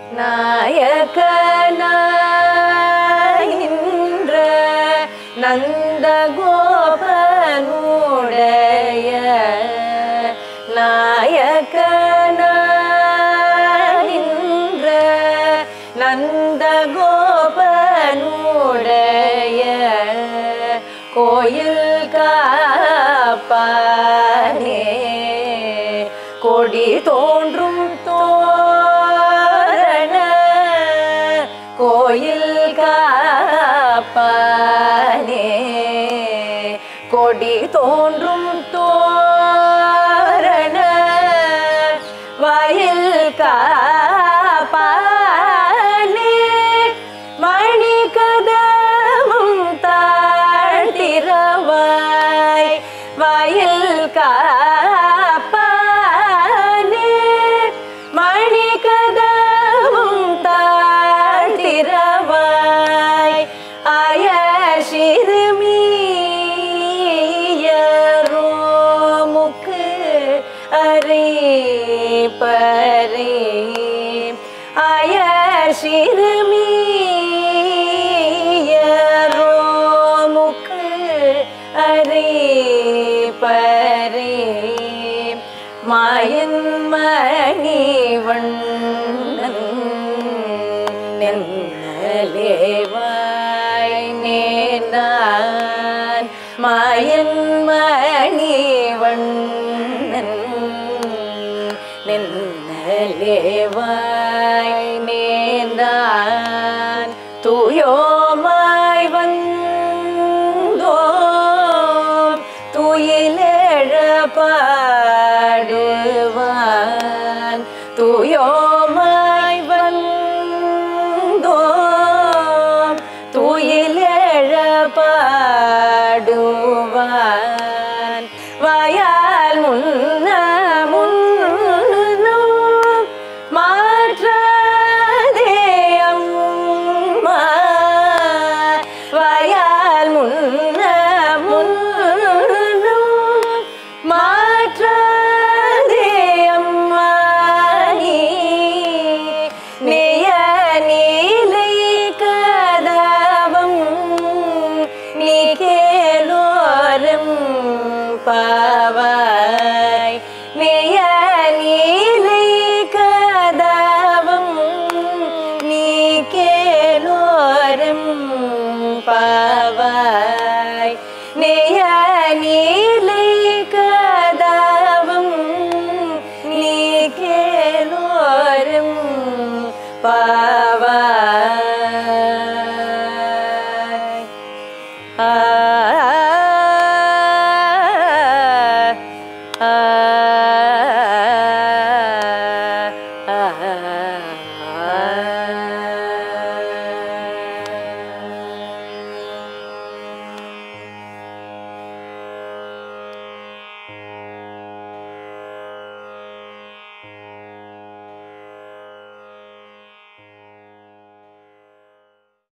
நாயகனாயின்ற நந்தகோபனுடைய நாயகனாயின்ற நந்தகோபனுடைய கோயில் காப்பானே கொடி தோன்றும் தோரண கோயில் காப்பானே கொடி தோன்றும் தோரண வயல் காப்பானே மணி கதமும் தாழ்த்திரவாய் வயல் காப்பானே மணி கதமும் தாழ்த்திரவாய் ஆய சிறுமியரோமுக்கு அரே பரே ஆய சிறுமியரோமுக்கு அரே பரே மாயன் மணிவண்ணன் நென்னலேவாய் நேர்ந்தான் மாயன் மணிவண்ணன் நென்னலேவாய் நேர்ந்தான் தூயோமாய் வந்தோம் துயிலேழ பாடுவான் தூயோமாய் வந்தோம் துயிலேழ பாடுவான் வாயால் முன்ன முன்னும் மாற்றாதே அம்மா வாயால் முன்ன முன்னும் மாற்றாதே அம்மா நீ நிய நீலை கதவம் நீ கேலோரம் பாவாய் நிய நீலை கதவம் நீ கேலோரம் பாவாய் நிய நீலை கதவம் நீ கேலோரம் பாவாய் ஆ ஆ ஆ